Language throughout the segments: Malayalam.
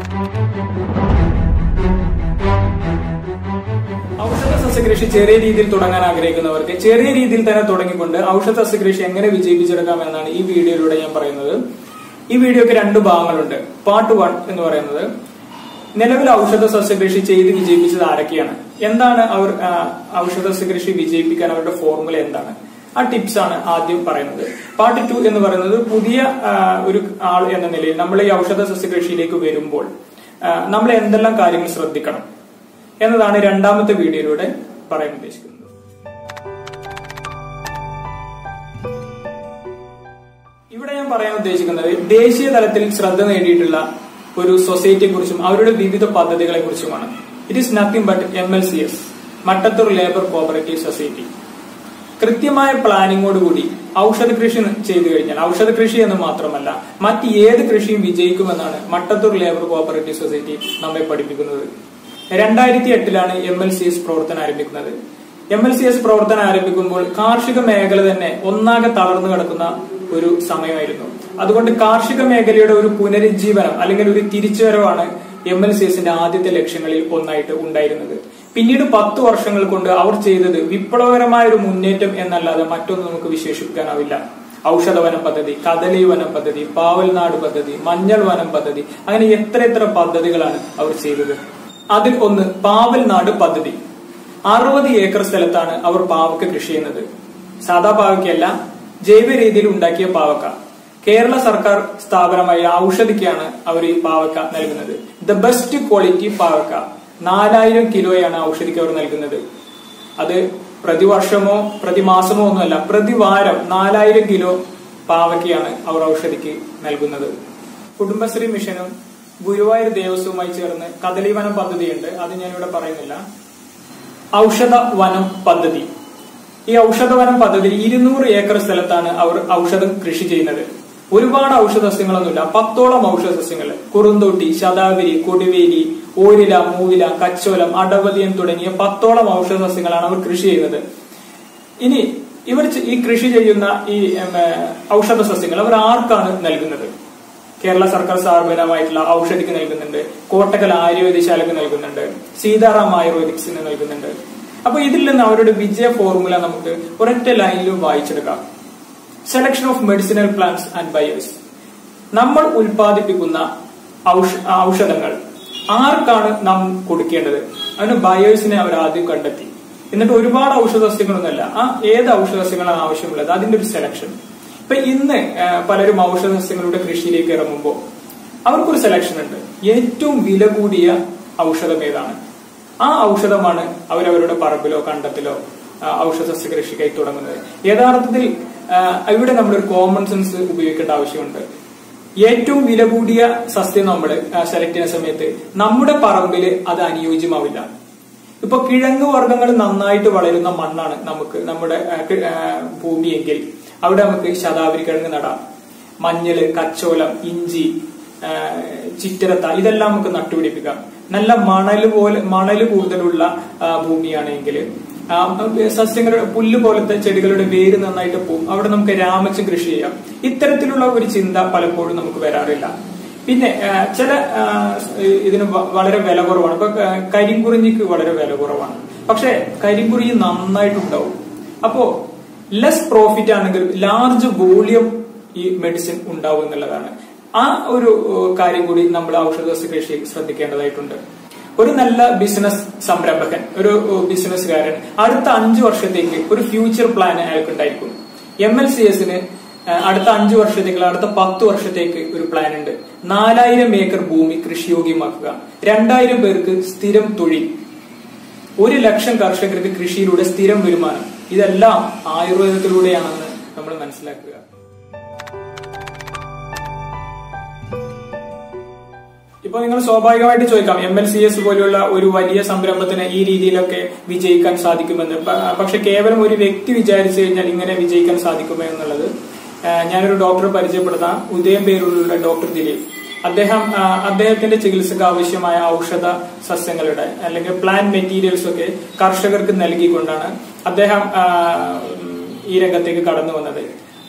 ഔഷധ സസ്യകൃഷി ചെറിയ രീതിയിൽ തുടങ്ങാൻ ആഗ്രഹിക്കുന്നവർക്ക് ചെറിയ രീതിയിൽ തന്നെ തുടങ്ങിക്കൊണ്ട് ഔഷധ സസ്യകൃഷി എങ്ങനെ വിജയിപ്പിച്ചെടുക്കാം എന്നാണ് ഈ വീഡിയോയിലൂടെ ഞാൻ പറയുന്നത് ഈ വീഡിയോക്ക് രണ്ട് ഭാഗങ്ങളുണ്ട് പാർട്ട് വൺ എന്ന് പറയുന്നത് നിലവിൽ ഔഷധ സസ്യകൃഷി ചെയ്ത് വിജയിപ്പിച്ചത് ആരൊക്കെയാണ് എന്താണ് അവർ ആ, ഔഷധ സസ്യകൃഷി വിജയിപ്പിക്കാൻ അവരുടെ ഫോർമുല എന്താണ് ആ ടിപ്സ് ആണ് ആദ്യം പറയുന്നത് പാർട്ട് ടു എന്ന് പറയുന്നത് പുതിയ ആ, ഒരു ആൾ എന്ന നിലയിൽ നമ്മൾ ഈ ഔഷധ സസ്യകൃഷിയിലേക്ക് വരുമ്പോൾ ആ, നമ്മൾ എന്തെല്ലാം കാര്യങ്ങൾ ശ്രദ്ധിക്കണം എന്നതാണ് രണ്ടാമത്തെ വീഡിയോയിലൂടെ പറയാൻ ഉദ്ദേശിക്കുന്നത് ഇവിടെ ഞാൻ പറയാൻ ഉദ്ദേശിക്കുന്നത് ദേശീയ തലത്തിൽ ശ്രദ്ധ നേടിയിട്ടുള്ള ഒരു സൊസൈറ്റിയെ കുറിച്ചും അവരുടെ വിവിധ പദ്ധതികളെ കുറിച്ചുമാണ് it is nothing but M L C S Mattathur labour cooperative society കൃത്യമായ പ്ലാനിങ്ങോടുകൂടി ഔഷധ കൃഷി ചെയ്തു കഴിഞ്ഞാൽ ഔഷധ കൃഷി എന്ന് മാത്രമല്ല മറ്റ് ഏത് കൃഷിയും വിജയിക്കുമെന്നാണ് മട്ടത്തൂർ ലേബർ കോപ്പറേറ്റീവ് സൊസൈറ്റി നമ്മെ പഠിപ്പിക്കുന്നത് രണ്ടായിരത്തി എട്ടിലാണ് എം എൽ സി എസ് പ്രവർത്തനം ആരംഭിക്കുന്നത് എം എൽ സി എസ് പ്രവർത്തനം ആരംഭിക്കുമ്പോൾ കാർഷിക മേഖല തന്നെ ഒന്നാകെ തളർന്നു കിടക്കുന്ന ഒരു സമയമായിരുന്നു അതുകൊണ്ട് കാർഷിക മേഖലയുടെ ഒരു പുനരുജ്ജീവനം അല്ലെങ്കിൽ ഒരു തിരിച്ചുവരവാണ് എം എൽ സി എസിന്റെ ആദ്യത്തെ ലക്ഷ്യങ്ങളിൽ ഒന്നായിട്ട് ഉണ്ടായിരുന്നത് പിന്നീട് പത്ത് വർഷങ്ങൾ കൊണ്ട് അവർ ചെയ്തത് വിപ്ലവകരമായ ഒരു മുന്നേറ്റം എന്നല്ലാതെ മറ്റൊന്നും നമുക്ക് വിശേഷിപ്പിക്കാനാവില്ല ഔഷധ വനം പദ്ധതി കദളി വനം പദ്ധതി പാവൽനാട് പദ്ധതി മഞ്ഞൾ വനം പദ്ധതി അങ്ങനെ എത്ര എത്ര പദ്ധതികളാണ് അവർ ചെയ്തത് അതിൽ ഒന്ന് പാവൽനാട് പദ്ധതി അറുപത് ഏക്കർ സ്ഥലത്താണ് അവർ പാവക്ക കൃഷി ചെയ്യുന്നത് സാധാ പാവയ്ക്കല്ല ജൈവ രീതിയിൽ ഉണ്ടാക്കിയ പാവക്ക കേരള സർക്കാർ സ്ഥാപനമായ ഔഷധിക്കാണ് അവർ ഈ പാവക്ക നൽകുന്നത് ദ ബെസ്റ്റ് ക്വാളിറ്റി പാവക്ക നാലായിരം കിലോയാണ് ഔഷധിക്ക് അവർ നൽകുന്നത് അത് പ്രതിവർഷമോ പ്രതിമാസമോ ഒന്നുമല്ല പ്രതിവാരം നാലായിരം കിലോ പാവയ്ക്കയാണ് അവർ ഔഷധിക്ക് നൽകുന്നത് കുടുംബശ്രീ മിഷനും ഗുരുവായൂർ ദേവസ്വവുമായി ചേർന്ന് കദളിവനം പദ്ധതിയുണ്ട് അത് ഞാനിവിടെ പറയുന്നില്ല ഔഷധ വനം പദ്ധതി ഈ ഔഷധ വനം പദ്ധതി ഇരുന്നൂറ് ഏക്കർ സ്ഥലത്താണ് അവർ ഔഷധം കൃഷി ചെയ്യുന്നത് ഒരുപാട് ഔഷധ സസ്യങ്ങളൊന്നുമില്ല പത്തോളം ഔഷധ സസ്യങ്ങൾ കുറുന്തോട്ടി ശതാവരി കൊടുവേലി ഓരില മൂവില കച്ചോലം അടവതിയൻ തുടങ്ങിയ പത്തോളം ഔഷധ സസ്യങ്ങളാണ് അവർ കൃഷി ചെയ്യുന്നത് ഇനി ഇവർ ചെ- ഈ കൃഷി ചെയ്യുന്ന ഈ ഉം, ഏഹ്, ഔഷധ സസ്യങ്ങൾ അവർ ആർക്കാണ് നൽകുന്നത് കേരള സർക്കാർ സ്ഥാപനമായിട്ടുള്ള ഔഷധിക്ക് നൽകുന്നുണ്ട് കോട്ടക്കൽ ആയുർവേദശാലക്ക് നൽകുന്നുണ്ട് സീതാറാം ആയുർവേദിക്സിന് നൽകുന്നുണ്ട് അപ്പൊ ഇതിൽ നിന്ന് അവരുടെ വിജയ ഫോർമുല നമുക്ക് ഒരൊറ്റ ലൈനിലും വായിച്ചെടുക്കാം selection of medicinal plants and buyers നമ്മൾ ഉൽപ്പാദിപ്പിക്കുന്ന ഔഷ- ഔഷധങ്ങൾ ആർക്കാണ് നാം കൊടുക്കേണ്ടത് അതിന് ബയേഴ്സിനെ അവർ ആദ്യം കണ്ടെത്തി എന്നിട്ട് ഒരുപാട് ഔഷധ സസ്യങ്ങളൊന്നുമല്ല ആ ഏത് ഔഷധ സസ്യങ്ങളാണ് ആവശ്യമുള്ളത് അതിന്റെ ഒരു സെലക്ഷൻ ഇപ്പൊ ഇന്ന് ആ, പലരും ഔഷധ സസ്യങ്ങളുടെ കൃഷിയിലേക്ക് ഇറങ്ങുമ്പോൾ അവർക്കൊരു സെലക്ഷൻ ഉണ്ട് ഏറ്റവും വില കൂടിയ ഔഷധം ഏതാണ് ആ ഔഷധമാണ് അവരവരുടെ പറമ്പിലോ കണ്ടത്തിലോ ആ, ഔഷധ സസ്യ കൃഷിക്കായി തുടങ്ങുന്നത് യഥാർത്ഥത്തിൽ ആ, ഇവിടെ നമ്മളൊരു കോമൺ സെൻസ് ഉപയോഗിക്കേണ്ട ആവശ്യമുണ്ട് ഏറ്റവും വില കൂടിയ സസ്യം നമ്മൾ സെലക്ട് ചെയ്യുന്ന സമയത്ത് നമ്മുടെ പറമ്പിൽ അത് അനുയോജ്യമാവില്ല ഇപ്പൊ കിഴങ്ങ് വർഗ്ഗങ്ങൾ നന്നായിട്ട് വളരുന്ന മണ്ണാണ് നമുക്ക് നമ്മുടെ ആ, കി- ആ, ഭൂമിയെങ്കിൽ അവിടെ നമുക്ക് ശതാവരി കിഴങ്ങ് നടാം മഞ്ഞള് കച്ചോലം ഇഞ്ചി ആ, ചിറ്റരത്ത ഇതെല്ലാം നമുക്ക് നട്ടുപിടിപ്പിക്കാം നല്ല മണല് പോലെ മണല് കൂടുതലുള്ള ആ, ഭൂമിയാണെങ്കിൽ ആ, സസ്യങ്ങളുടെ പുല്ല് പോലത്തെ ചെടികളുടെ വേര് നന്നായിട്ട് പോകും അവിടെ നമുക്ക് രാമച്ചം കൃഷി ചെയ്യാം ഇത്തരത്തിലുള്ള ഒരു ചിന്ത പലപ്പോഴും നമുക്ക് വരാറില്ല പിന്നെ ആ, ചില ആ, ഇതിന് വ- വളരെ വില കുറവാണ് ഇപ്പൊ ക- കരിങ്കുറിഞ്ഞിക്ക് വളരെ വില കുറവാണ് പക്ഷെ കരിങ്കുറിഞ്ഞി നന്നായിട്ടുണ്ടാവും അപ്പോ ലെസ് പ്രോഫിറ്റ് ആണെങ്കിൽ ലാർജ് വോളിയം ഈ മെഡിസിൻ ഉണ്ടാവും എന്നുള്ളതാണ് ആ ഒരു ഏഹ്, കാര്യം കൂടി നമ്മൾ ഔഷധ സസ്യ കൃഷിയിൽ ശ്രദ്ധിക്കേണ്ടതായിട്ടുണ്ട് ഒരു നല്ല ബിസിനസ് സംരംഭകൻ ഒരു ഏഹ്, ബിസിനസ്സുകാരൻ അടുത്ത അഞ്ചു വർഷത്തേക്ക് ഒരു ഫ്യൂച്ചർ പ്ലാൻ അയാൾക്കുണ്ടായിരിക്കും എം എൽ സി എസിന് അടുത്ത അഞ്ചു വർഷത്തേക്ക് അടുത്ത പത്ത് വർഷത്തേക്ക് ഒരു പ്ലാൻ ഉണ്ട് നാലായിരം ഏക്കർ ഭൂമി കൃഷിയോഗ്യമാക്കുക രണ്ടായിരം പേർക്ക് സ്ഥിരം തൊഴിൽ ഒരു ലക്ഷം കർഷകർക്ക് കൃഷിയിലൂടെ സ്ഥിരം വരുമാനം ഇതെല്ലാം ആയുർവേദത്തിലൂടെയാണെന്ന് നമ്മൾ മനസ്സിലാക്കുക ഇപ്പൊ നിങ്ങൾ സ്വാഭാവികമായിട്ട് ചോദിക്കാം എം എൽ സി എസ് പോലെയുള്ള ഒരു വലിയ സംരംഭത്തിന് ഈ രീതിയിലൊക്കെ വിജയിക്കാൻ സാധിക്കുമെന്ന് പ- പക്ഷെ കേവലം ഒരു വ്യക്തി വിചാരിച്ചു കഴിഞ്ഞാൽ ഇങ്ങനെ വിജയിക്കാൻ സാധിക്കുമോ എന്നുള്ളത് ആ, ഞാനൊരു ഡോക്ടറെ പരിചയപ്പെടുത്താം ഉദയം പേരുള്ള ഡോക്ടർ ദിലീപ് അദ്ദേഹം ആ, അദ്ദേഹത്തിന്റെ ചികിത്സക്ക് ആവശ്യമായ ഔഷധ സസ്യങ്ങളുടെ അല്ലെങ്കിൽ പ്ലാന്റ് മെറ്റീരിയൽസ് ഒക്കെ കർഷകർക്ക് നൽകിക്കൊണ്ടാണ് അദ്ദേഹം ആ, ഉം, ഈ രംഗത്തേക്ക് കടന്നു വന്നത്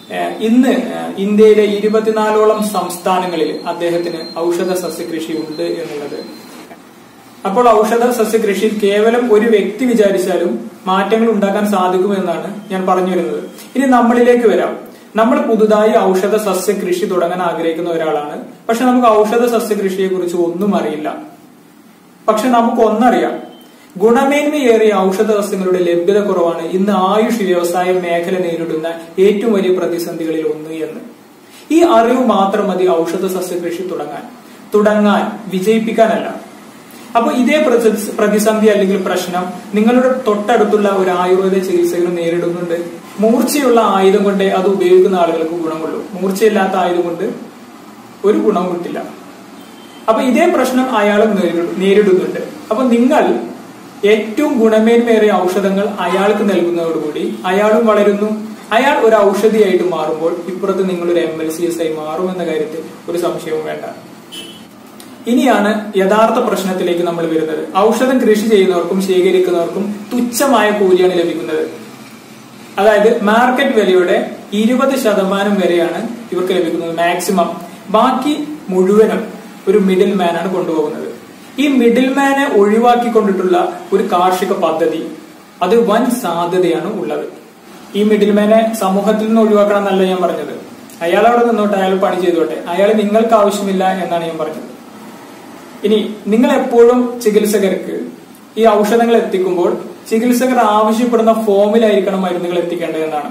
ഏഹ് ഇന്ന് ഏഹ് ഇന്ത്യയിലെ ഇരുപത്തിനാലോളം സംസ്ഥാനങ്ങളിൽ അദ്ദേഹത്തിന് ഔഷധ സസ്യകൃഷി ഉണ്ട് എന്നുള്ളത് അപ്പോൾ ഔഷധ സസ്യകൃഷിയിൽ കേവലം ഒരു വ്യക്തി വിചാരിച്ചാലും മാറ്റങ്ങൾ ഉണ്ടാക്കാൻ സാധിക്കുമെന്നാണ് ഞാൻ പറഞ്ഞു വരുന്നത് ഇനി നമ്മളിലേക്ക് വരാം നമ്മൾ പുതുതായി ഔഷധ സസ്യകൃഷി തുടങ്ങാൻ ആഗ്രഹിക്കുന്ന ഒരാളാണ് പക്ഷെ നമുക്ക് ഔഷധ സസ്യകൃഷിയെ കുറിച്ച് ഒന്നും അറിയില്ല പക്ഷെ നമുക്ക് ഒന്നറിയാം ഗുണമേന്മയേറിയ ഔഷധ സസ്യങ്ങളുടെ ലഭ്യത കുറവാണ് ഇന്ന് ആയുഷ് വ്യവസായ മേഖല നേരിടുന്ന ഏറ്റവും വലിയ പ്രതിസന്ധികളിൽ ഒന്ന് എന്ന് ഈ അറിവ് മാത്രം മതി ഔഷധ സസ്യകൃഷി തുടങ്ങാൻ തുടങ്ങാൻ വിജയിപ്പിക്കാനല്ല അപ്പൊ ഇതേ പ്രതി- പ്രതിസന്ധി അല്ലെങ്കിൽ പ്രശ്നം നിങ്ങളുടെ തൊട്ടടുത്തുള്ള ഒരു ആയുർവേദ ചികിത്സകനും നേരിടുന്നുണ്ട് മൂർച്ചയുള്ള ആയുധം കൊണ്ടേ അത് ഉപയോഗിക്കുന്ന ആളുകൾക്ക് ഗുണമുള്ളൂ മൂർച്ചയില്ലാത്ത ആയുധം കൊണ്ട് ഒരു ഗുണവും കിട്ടില്ല അപ്പൊ ഇതേ പ്രശ്നം അയാളും നേരിടു- നേരിടുന്നുണ്ട് അപ്പൊ നിങ്ങൾ ഏറ്റവും ഗുണമേന്മയേറിയ ഔഷധങ്ങൾ അയാൾക്ക് നൽകുന്നതോടുകൂടി അയാളും വളരുന്നു അയാൾ ഒരു ഔഷധിയായിട്ട് മാറുമ്പോൾ ഇപ്പുറത്ത് നിങ്ങൾ ഒരു എം എൽ സി എസ് ആയി മാറുമെന്ന കാര്യത്തിൽ ഒരു സംശയവും വേണ്ട ഇനിയാണ് യഥാർത്ഥ പ്രശ്നത്തിലേക്ക് നമ്മൾ വരുന്നത് ഔഷധം കൃഷി ചെയ്യുന്നവർക്കും ശേഖരിക്കുന്നവർക്കും തുച്ഛമായ കൂലിയാണ് ലഭിക്കുന്നത് അതായത് മാർക്കറ്റ് വിലയുടെ ഇരുപത് ശതമാനം വരെയാണ് ഇവർക്ക് ലഭിക്കുന്നത് മാക്സിമം ബാക്കി മുഴുവനും ഒരു മിഡിൽ മാനാണ് കൊണ്ടുപോകുന്നത് ഈ മിഡിൽ മാനെ ഒഴിവാക്കിക്കൊണ്ടിട്ടുള്ള ഒരു കാർഷിക പദ്ധതി അത് വൻ സാധ്യതയാണ് ഉള്ളത് ഈ മിഡിൽ മാനെ സമൂഹത്തിൽ നിന്ന് ഒഴിവാക്കണം എന്നല്ല ഞാൻ പറഞ്ഞത് അയാൾ അവിടെ നിന്നോട്ടെ അയാൾ പണി ചെയ്തോട്ടെ അയാൾ നിങ്ങൾക്ക് ആവശ്യമില്ല എന്നാണ് ഞാൻ പറഞ്ഞത് ഇനി നിങ്ങൾ എപ്പോഴും ചികിത്സകർക്ക് ഈ ഔഷധങ്ങൾ എത്തിക്കുമ്പോൾ ചികിത്സകർ ആവശ്യപ്പെടുന്ന ഫോമിലായിരിക്കണം മരുന്നുകൾ എത്തിക്കേണ്ടതെന്നാണ്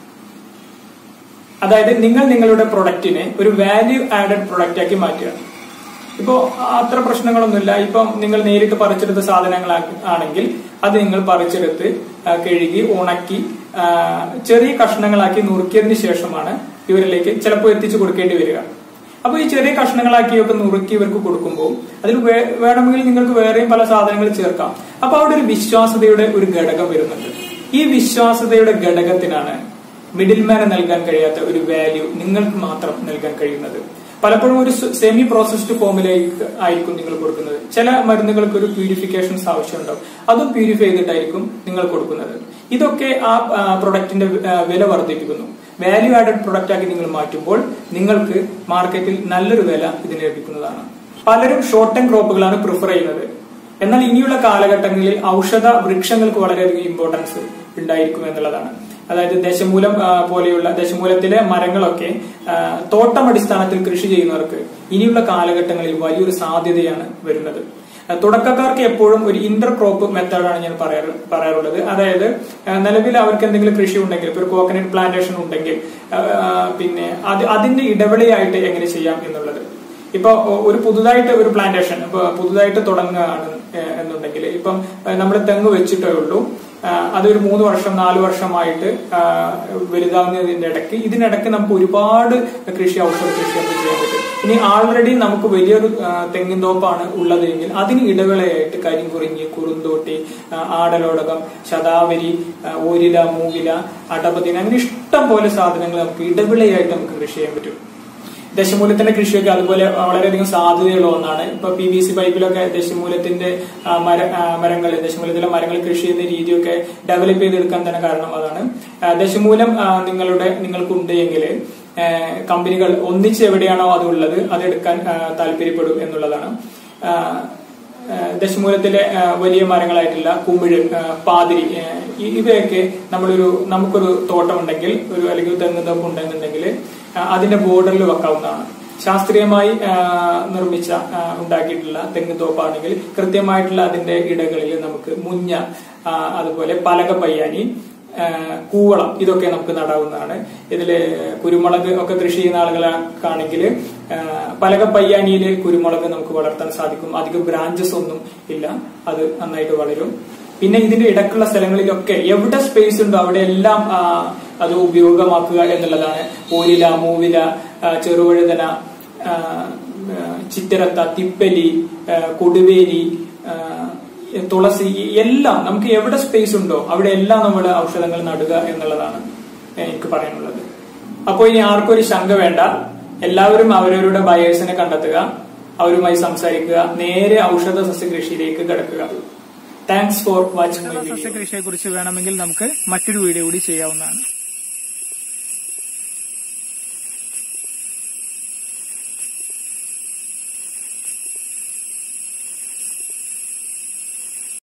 അതായത് നിങ്ങൾ നിങ്ങളുടെ പ്രൊഡക്റ്റിനെ ഒരു വാല്യൂ ആഡഡ് പ്രൊഡക്റ്റ് ആക്കി മാറ്റുക ഇപ്പോ അത്ര പ്രശ്നങ്ങളൊന്നുമില്ല ഇപ്പം നിങ്ങൾ നേരിട്ട് പറിച്ചെടുത്ത സാധനങ്ങൾ ആണെങ്കിൽ അത് നിങ്ങൾ പറിച്ചെടുത്ത് ആ, കഴുകി ഉണക്കി ആ, ചെറിയ കഷ്ണങ്ങളാക്കി നുറുക്കിയതിന് ശേഷമാണ് ഇവരിലേക്ക് ചിലപ്പോൾ എത്തിച്ചു കൊടുക്കേണ്ടി വരിക അപ്പൊ ഈ ചെറിയ കഷ്ണങ്ങളാക്കിയൊക്കെ നുറുക്കി ഇവർക്ക് കൊടുക്കുമ്പോൾ അതിൽ വേ- വേണമെങ്കിൽ നിങ്ങൾക്ക് വേറെയും പല സാധനങ്ങൾ ചേർക്കാം അപ്പൊ അവിടെ ഒരു വിശ്വാസതയുടെ ഒരു ഘടകം വരുന്നുണ്ട് ഈ വിശ്വാസതയുടെ ഘടകത്തിനാണ് മിഡിൽമാന് നൽകാൻ കഴിയാത്ത ഒരു വാല്യൂ നിങ്ങൾക്ക് മാത്രം നൽകാൻ കഴിയുന്നത് പലപ്പോഴും ഒരു സെമി പ്രോസസ്ഡ് ഫോമിലേക്ക് ആയിരിക്കും നിങ്ങൾ കൊടുക്കുന്നത് ചില മരുന്നുകൾക്ക് ഒരു പ്യൂരിഫിക്കേഷൻസ് ആവശ്യമുണ്ടാവും അതും പ്യൂരിഫൈ ചെയ്തിട്ടായിരിക്കും നിങ്ങൾ കൊടുക്കുന്നത് ഇതൊക്കെ ആ പ്രൊഡക്റ്റിന്റെ വില വർദ്ധിപ്പിക്കുന്നു വാല്യൂ ആഡഡ് പ്രൊഡക്റ്റ് ആക്കി നിങ്ങൾ മാറ്റുമ്പോൾ നിങ്ങൾക്ക് മാർക്കറ്റിൽ നല്ലൊരു വില ഇതിന് ലഭിക്കുന്നതാണ് പലരും ഷോർട്ട് ടൈം ക്രോപ്പുകളാണ് പ്രിഫർ ചെയ്യുന്നത് എന്നാൽ ഇനിയുള്ള കാലഘട്ടങ്ങളിൽ ഔഷധ വൃക്ഷങ്ങൾക്ക് വളരെയധികം ഇമ്പോർട്ടൻസ് ഉണ്ടായിരിക്കും എന്നുള്ളതാണ് അതായത് ദശമൂലം ആ, പോലെയുള്ള ദശമൂലത്തിലെ മരങ്ങളൊക്കെ ആ, തോട്ടം അടിസ്ഥാനത്തിൽ കൃഷി ചെയ്യുന്നവർക്ക് ഇനിയുള്ള കാലഘട്ടങ്ങളിൽ വലിയൊരു സാധ്യതയാണ് വരുന്നത് ആ, തുടക്കക്കാർക്ക് എപ്പോഴും ഒരു ഇന്റർ ക്രോപ്പ് മെത്തേഡാണ് ഞാൻ പറയാറ് പറയാറുള്ളത് അതായത് ആ, നിലവിൽ അവർക്ക് എന്തെങ്കിലും കൃഷി ഉണ്ടെങ്കിൽ ഇപ്പൊ ഒരു കോക്കനട്ട് പ്ലാന്റേഷൻ ഉണ്ടെങ്കിൽ ആ, ആ, പിന്നെ അത് അതിന്റെ ഇടവിളയായിട്ട് എങ്ങനെ ചെയ്യാം എന്നുള്ളത് ഇപ്പൊ ഒ- ഒരു പുതുതായിട്ട് ഒരു പ്ലാന്റേഷൻ ഇപ്പൊ പുതുതായിട്ട് തുടങ്ങുകയാണ് ഏഹ്, എന്നുണ്ടെങ്കിൽ ഇപ്പം നമ്മൾ തെങ്ങ് വെച്ചിട്ടേ ഉള്ളൂ ആ, അതൊരു മൂന്ന് വർഷം നാല് വർഷമായിട്ട് ആ, വലുതാവുന്നതിന്റെ ഇടയ്ക്ക് ഇതിനിടയ്ക്ക് നമുക്ക് ഒരുപാട് കൃഷി ഔഷധ കൃഷി നമുക്ക് ചെയ്യാൻ പറ്റും ഇനി ആൾറെഡി നമുക്ക് വലിയൊരു ആ, തെങ്ങിൻ തോപ്പാണ് ഉള്ളതെങ്കിൽ അതിന് ഇടവേളയായിട്ട് കരിങ്കുറിഞ്ഞി കുറുന്തോട്ടി ആ, ആടലോടകം ശതാവരി ആ, ഓരില മൂവില അടപതിന അങ്ങനെ ഇഷ്ടം പോലെ സാധനങ്ങൾ നമുക്ക് ഇടവിളയായിട്ട് നമുക്ക് കൃഷി ചെയ്യാൻ പറ്റും ദശമൂലത്തിന്റെ കൃഷിയൊക്കെ അതുപോലെ വളരെയധികം സാധ്യതയുള്ള ഒന്നാണ് ഇപ്പൊ പി വി സി പൈപ്പിലൊക്കെ ദശമൂലത്തിന്റെ ആ, മര ആ, മരങ്ങൾ ദശമൂലത്തിലെ മരങ്ങൾ കൃഷി ചെയ്യുന്ന രീതിയൊക്കെ ഡെവലപ്പ് ചെയ്തെടുക്കാൻ തന്നെ കാരണം അതാണ് ആ, ദശമൂലം ആ, നിങ്ങളുടെ നിങ്ങൾക്കുണ്ട് എങ്കിൽ കമ്പനികൾ ഒന്നിച്ച് എവിടെയാണോ അത് ഉള്ളത് അത് എടുക്കാൻ ആ, താല്പര്യപ്പെടും എന്നുള്ളതാണ് ആ, ആ, ദശമൂലത്തിലെ ആ, വലിയ മരങ്ങളായിട്ടുള്ള കുമിഴ് ആ, പാതിരി ആ, ഇ- ഇവയൊക്കെ നമ്മളൊരു നമുക്കൊരു തോട്ടമുണ്ടെങ്കിൽ ഒരു അല്ലെങ്കിൽ തെങ്ങ് തോപ്പ് ഉണ്ടെന്നുണ്ടെങ്കിൽ ആ, അതിന്റെ ബോർഡറിൽ വെക്കാവുന്നതാണ് ശാസ്ത്രീയമായി ആ, നിർമ്മിച്ച ആ, ഉണ്ടാക്കിയിട്ടുള്ള തെങ്ങ് തോപ്പാണെങ്കിൽ കൃത്യമായിട്ടുള്ള അതിന്റെ ഇടകളിൽ നമുക്ക് മുഞ്ഞ ആ, അതുപോലെ പലക പയ്യാനി ആ, കൂവളം ഇതൊക്കെ നമുക്ക് നടാവുന്നതാണ് ഇതില് കുരുമുളക് ഒക്കെ കൃഷി ചെയ്യുന്ന ആളുകളാണെങ്കിൽ പലക പയ്യാനിയിൽ കുരുമുളക് നമുക്ക് വളർത്താൻ സാധിക്കും അധികം ബ്രാഞ്ചസ് ഒന്നും ഇല്ല അത് നന്നായിട്ട് വളരും പിന്നെ ഇതിന്റെ ഇടക്കുള്ള സ്ഥലങ്ങളിലൊക്കെ എവിടെ സ്പേസ് ഉണ്ടോ അവിടെ എല്ലാം ആ, അത് ഉപയോഗമാക്കുക എന്നുള്ളതാണ് ഓലില മൂവില ആ, ചെറുവഴുതന ആ, ആ, ചിറ്റരത്ത തിപ്പലി ആ, കൊടുവേലി ആ, തുളസി ഈ എല്ലാം നമുക്ക് എവിടെ സ്പേസ് ഉണ്ടോ അവിടെ എല്ലാം നമ്മൾ ഔഷധങ്ങൾ നടുക എന്നുള്ളതാണ് എനിക്ക് പറയാനുള്ളത് അപ്പോൾ ഇനി ആർക്കും ഒരു ശങ്ക വേണ്ട എല്ലാവരും അവരവരുടെ ബയേഴ്സിനെ കണ്ടെത്തുക അവരുമായി സംസാരിക്കുക നേരെ ഔഷധ സസ്യകൃഷിയിലേക്ക് കിടക്കുക thanks for watching my video സസ്യകൃഷിയെ കുറിച്ച് വേണമെങ്കിൽ നമുക്ക് മറ്റൊരു വീഡിയോ കൂടി ചെയ്യാവുന്നതാണ്